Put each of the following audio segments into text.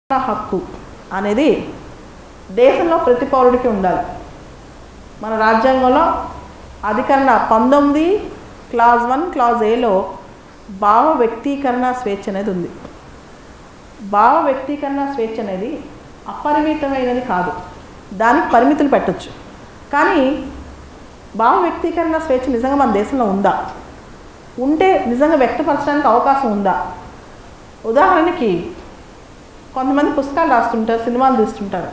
హక్కు అనేది దేశంలో ప్రతి పౌరుడికి ఉండాలి మన రాజ్యాంగంలో అధికరణ పంతొమ్మిది క్లాజ్ వన్ క్లాజ్ ఏలో భావ వ్యక్తీకరణ స్వేచ్ఛ అనేది ఉంది భావ వ్యక్తీకరణ స్వేచ్ఛ అనేది అపరిమితమైనది కాదు దానికి పరిమితులు పెట్టొచ్చు కానీ భావ వ్యక్తీకరణ స్వేచ్ఛ నిజంగా మన దేశంలో ఉందా ఉంటే నిజంగా వ్యక్తపరచడానికి అవకాశం ఉందా ఉదాహరణకి కొంతమంది పుస్తకాలు రాస్తుంటారు సినిమాలు తీస్తుంటారు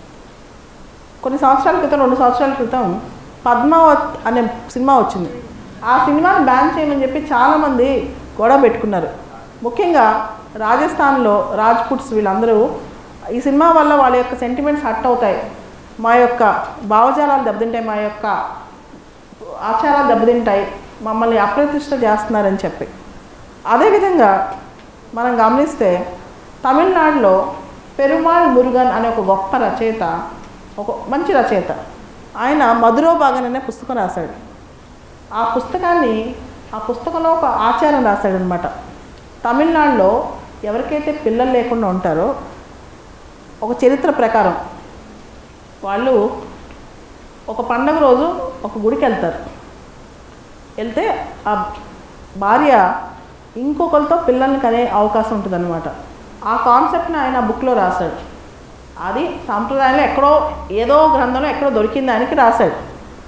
కొన్ని సంవత్సరాల క్రితం రెండు సంవత్సరాల క్రితం పద్మావత్ అనే సినిమా వచ్చింది ఆ సినిమాని బ్యాన్ చేయమని చెప్పి చాలామంది గొడవ పెట్టుకున్నారు ముఖ్యంగా రాజస్థాన్లో రాజ్పుట్స్ వీళ్ళందరూ ఈ సినిమా వల్ల వాళ్ళ యొక్క సెంటిమెంట్స్ హట్ అవుతాయి మా యొక్క భావజాలాలు దెబ్బతింటాయి మా యొక్క ఆచారాలు దెబ్బతింటాయి మమ్మల్ని అప్రతిష్ట చేస్తున్నారని చెప్పి అదేవిధంగా మనం గమనిస్తే తమిళనాడులో పెరుమాళ్ మురుగన్ అనే ఒక గొప్ప రచయిత ఒక మంచి రచయిత ఆయన మధురో భాగన్ అనే పుస్తకం రాశాడు ఆ పుస్తకాన్ని ఆ పుస్తకంలో ఒక ఆచారం రాశాడు అనమాట తమిళనాడులో ఎవరికైతే పిల్లలు లేకుండా ఉంటారో ఒక చరిత్ర ప్రకారం వాళ్ళు ఒక పండగ రోజు ఒక గుడికి వెళ్తారు వెళ్తే ఆ భార్య ఇంకొకరితో పిల్లల్ని కనే అవకాశం ఉంటుందన్నమాట ఆ కాన్సెప్ట్ని ఆయన బుక్లో రాశాడు అది సాంప్రదాయంలో ఎక్కడో ఏదో గ్రంథంలో ఎక్కడో దొరికిన దానికి రాశాడు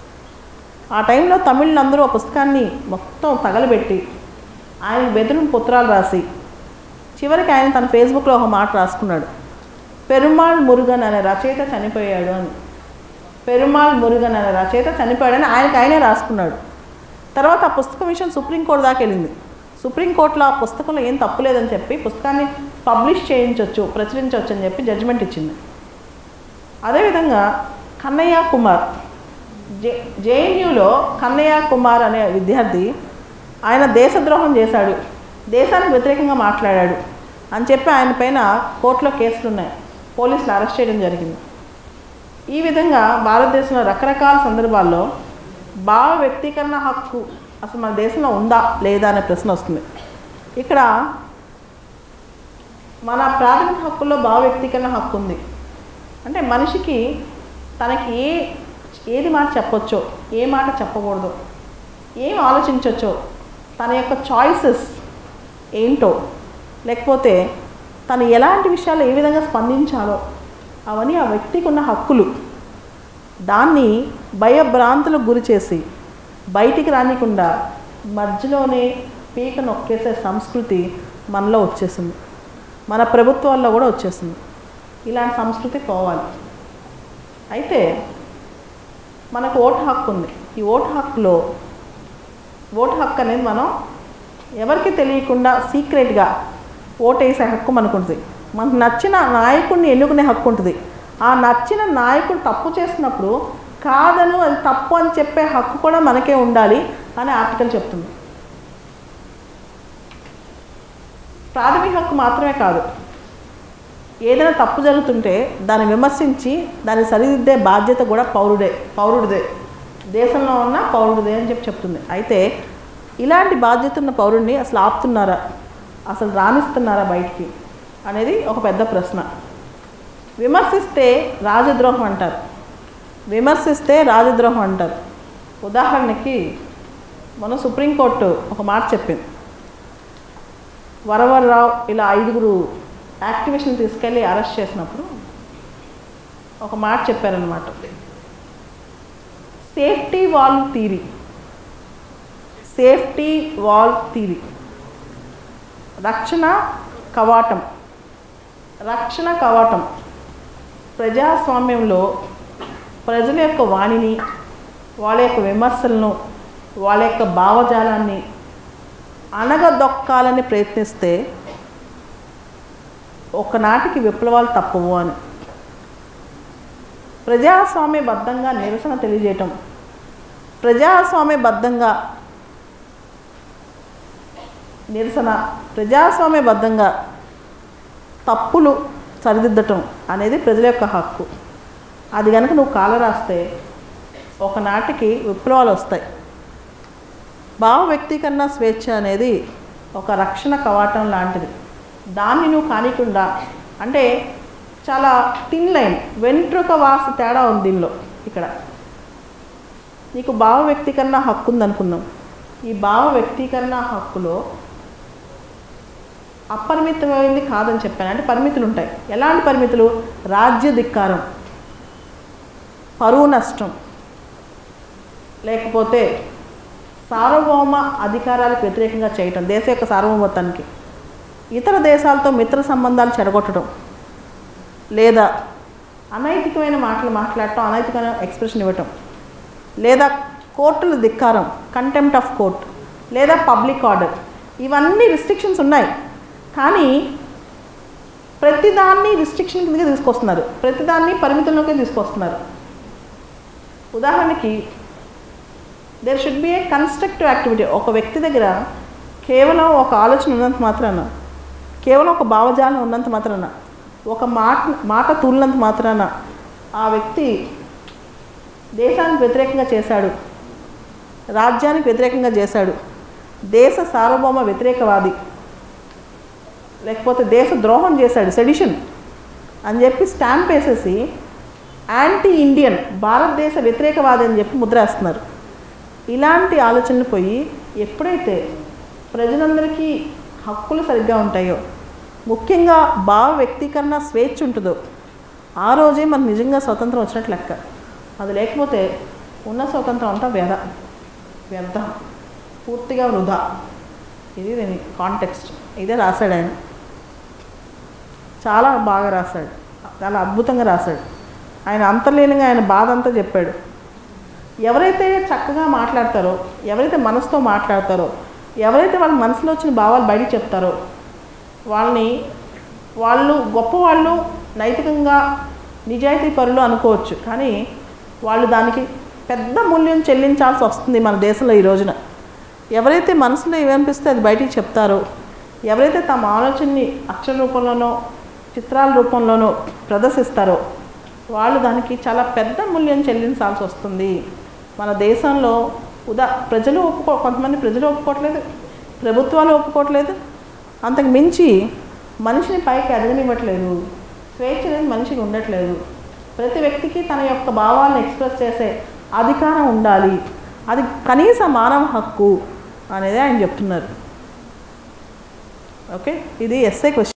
ఆ టైంలో తమిళందరూ ఆ పుస్తకాన్ని మొత్తం తగలబెట్టి ఆయన బెదిరిన పుత్రాలు రాసి చివరికి ఆయన తన ఫేస్బుక్లో ఒక మాట రాసుకున్నాడు పెరుమాళ్ మురుగన్ అనే రచయిత చనిపోయాడు అని పెరుమాళ్ మురుగన్ అనే రచయిత చనిపోయాడని ఆయనకు ఆయనే రాసుకున్నాడు తర్వాత ఆ పుస్తకం విషయం సుప్రీంకోర్టు దాకా వెళ్ళింది సుప్రీంకోర్టులో ఆ పుస్తకంలో ఏం తప్పులేదని చెప్పి పుస్తకాన్ని పబ్లిష్ చేయించవచ్చు ప్రచురించవచ్చు అని చెప్పి జడ్జిమెంట్ ఇచ్చింది అదేవిధంగా కన్నయ్య కుమార్ జే జేఎన్యూలో కన్నయ్య కుమార్ అనే విద్యార్థి ఆయన దేశద్రోహం చేశాడు దేశానికి వ్యతిరేకంగా మాట్లాడాడు అని చెప్పి ఆయన పైన కోర్టులో కేసులు ఉన్నాయి పోలీసులు అరెస్ట్ చేయడం జరిగింది ఈ విధంగా భారతదేశంలో రకరకాల సందర్భాల్లో భావ వ్యక్తీకరణ హక్కు అసలు మన దేశంలో ఉందా లేదా అనే ప్రశ్న వస్తుంది ఇక్కడ మన ప్రాథమిక హక్కుల్లో భావ వ్యక్తీకరణ హక్కు ఉంది అంటే మనిషికి తనకి ఏ ఏది మాట చెప్పొచ్చో ఏ మాట చెప్పకూడదో ఏం ఆలోచించవచ్చో తన యొక్క చాయిసెస్ ఏంటో లేకపోతే తను ఎలాంటి విషయాలు ఏ విధంగా స్పందించాలో అవన్నీ ఆ వ్యక్తికి ఉన్న హక్కులు దాన్ని భయభ్రాంతులకు గురి చేసి బయటికి రానికుండా మధ్యలోనే పీక నొక్కేసే సంస్కృతి మనలో వచ్చేసింది మన ప్రభుత్వాల్లో కూడా వచ్చేసింది ఇలాంటి సంస్కృతి పోవాలి అయితే మనకు ఓటు హక్కు ఉంది ఈ ఓటు హక్కులో ఓటు హక్కు అనేది మనం ఎవరికి తెలియకుండా సీక్రెట్గా ఓటు వేసే హక్కు మనకు ఉంటుంది మనకు నచ్చిన నాయకుడిని ఎన్నుకునే హక్కు ఉంటుంది ఆ నచ్చిన నాయకుడు తప్పు చేసినప్పుడు కాదను అది తప్పు అని చెప్పే హక్కు కూడా మనకే ఉండాలి అని ఆర్టికల్ చెప్తుంది ప్రాథమిక హక్కు మాత్రమే కాదు ఏదైనా తప్పు జరుగుతుంటే దాన్ని విమర్శించి దాన్ని సరిదిద్దే బాధ్యత కూడా పౌరుడే పౌరుడిదే దేశంలో ఉన్న పౌరుడిదే అని చెప్పి చెప్తుంది అయితే ఇలాంటి బాధ్యత ఉన్న పౌరుడిని అసలు ఆపుతున్నారా అసలు రాణిస్తున్నారా బయటికి అనేది ఒక పెద్ద ప్రశ్న విమర్శిస్తే రాజద్రోహం అంటారు విమర్శిస్తే రాజద్రోహం అంటారు ఉదాహరణకి మన సుప్రీంకోర్టు ఒక మాట చెప్పింది వరవరరావు ఇలా ఐదుగురు యాక్టివిస్ట్ని తీసుకెళ్ళి అరెస్ట్ చేసినప్పుడు ఒక మాట చెప్పారనమాట safety wall theory safety wall theory రక్షణ కవాటం రక్షణ కవాటం ప్రజాస్వామ్యంలో ప్రజల యొక్క వాణిని వాళ్ళ యొక్క విమర్శలను వాళ్ళ యొక్క భావజాలాన్ని అనగదొక్కాలని ప్రయత్నిస్తే ఒకనాటికి విప్లవాలు తప్పవు అని ప్రజాస్వామ్యబద్ధంగా నిరసన తెలియజేయటం ప్రజాస్వామ్యబద్ధంగా నిరసన ప్రజాస్వామ్యబద్ధంగా తప్పులు సరిదిద్దటం అనేది ప్రజల యొక్క హక్కు అది కనుక నువ్వు కాల రాస్తే ఒకనాటికి విప్లవాలు వస్తాయి భావ వ్యక్తీకరణ స్వేచ్ఛ అనేది ఒక రక్షణ కవాటం లాంటిది దాన్ని నువ్వు కానికుండా అంటే చాలా థిన్ లైన్ వెంట్రుక వాసి తేడా ఉంది దీనిలో ఇక్కడ నీకు భావ వ్యక్తీకరణ హక్కు ఉందనుకుందాం ఈ భావ వ్యక్తీకరణ హక్కులో అపరిమితమైంది కాదని చెప్పాను అంటే పరిమితులు ఉంటాయి ఎలాంటి పరిమితులు రాజ్య ధిక్కారం పరువు నష్టం లేకపోతే సార్వభౌమ అధికారాలకు వ్యతిరేకంగా చేయటం దేశ యొక్క సార్వభౌమత్వానికి ఇతర దేశాలతో మిత్ర సంబంధాలు చెడగొట్టడం లేదా అనైతికమైన మాటలు మాట్లాడటం అనైతికమైన ఎక్స్ప్రెషన్ ఇవ్వటం లేదా కోర్టుల ధిక్కారం కంటెంప్ట్ ఆఫ్ కోర్ట్ లేదా పబ్లిక్ ఆర్డర్ ఇవన్నీ రిస్ట్రిక్షన్స్ ఉన్నాయి కానీ ప్రతిదాన్ని రిస్ట్రిక్షన్ కిందకే తీసుకొస్తున్నారు ప్రతిదాన్ని పరిమితుల్లోకే తీసుకొస్తున్నారు ఉదాహరణకి there should be a constructive activity ఒక వ్యక్తి దగ్గర కేవలం ఒక ఆలోచన ఉన్నంత మాత్రాన కేవలం ఒక భావజాలం ఉన్నంత మాత్రాన ఒక మాట మాట తూలినంత మాత్రాన ఆ వ్యక్తి దేశానికి వ్యతిరేకంగా చేశాడు రాజ్యానికి వ్యతిరేకంగా చేశాడు దేశ సార్వభౌమ వ్యతిరేకవాది లేకపోతే దేశ ద్రోహం చేశాడు సెడిషన్ అని చెప్పి స్టాంప్ వేసేసి యాంటీ ఇండియన్ భారతదేశ వ్యతిరేకవాది అని చెప్పి ముద్రేస్తున్నారు ఇలాంటి ఆలోచనలు పోయి ఎప్పుడైతే ప్రజలందరికీ హక్కులు సరిగ్గా ఉంటాయో ముఖ్యంగా భావ వ్యక్తీకరణ స్వేచ్ఛ ఉంటుందో ఆ రోజే మనకు నిజంగా స్వతంత్రం వచ్చినట్లు లెక్క అది లేకపోతే ఉన్న స్వతంత్రం అంతా వ్యధ వ్యర్థం పూర్తిగా వృధా ఇది దీని కాంటెక్స్ట్ ఇదే రాశాడు ఆయన చాలా బాగా రాశాడు చాలా అద్భుతంగా రాశాడు ఆయన అంతర్లీనంగా ఆయన బాధ అంతా చెప్పాడు ఎవరైతే చక్కగా మాట్లాడతారో ఎవరైతే మనసుతో మాట్లాడతారో ఎవరైతే వాళ్ళ మనసులో వచ్చిన భావాలు బయటికి చెప్తారో వాళ్ళని వాళ్ళు గొప్పవాళ్ళు నైతికంగా నిజాయితీ పరులు అనుకోవచ్చు కానీ వాళ్ళు దానికి పెద్ద మూల్యం చెల్లించాల్సి వస్తుంది మన దేశంలో ఈ రోజున ఎవరైతే మనసులో ఏమనిపిస్తే అది బయటికి చెప్తారో ఎవరైతే తమ ఆలోచనని అక్షర రూపంలోనో చిత్రాల రూపంలోనో ప్రదర్శిస్తారో వాళ్ళు దానికి చాలా పెద్ద మూల్యం చెల్లించాల్సి వస్తుంది మన దేశంలో ఉదా ప్రజలు ఒప్పుకో కొంతమంది ప్రజలు ఒప్పుకోవట్లేదు ప్రభుత్వాలు ఒప్పుకోవట్లేదు అంతకు మించి మనిషిని పైకి ఎదగనివ్వట్లేదు స్వేచ్ఛ అనేది మనిషికి ఉండట్లేదు ప్రతి వ్యక్తికి తన యొక్క భావాలను ఎక్స్ప్రెస్ చేసే అధికారం ఉండాలి అది కనీస మానవ హక్కు అనేది ఆయన చెప్తున్నారు ఓకే ఇది ఎస్ఏ క్వశ్చన్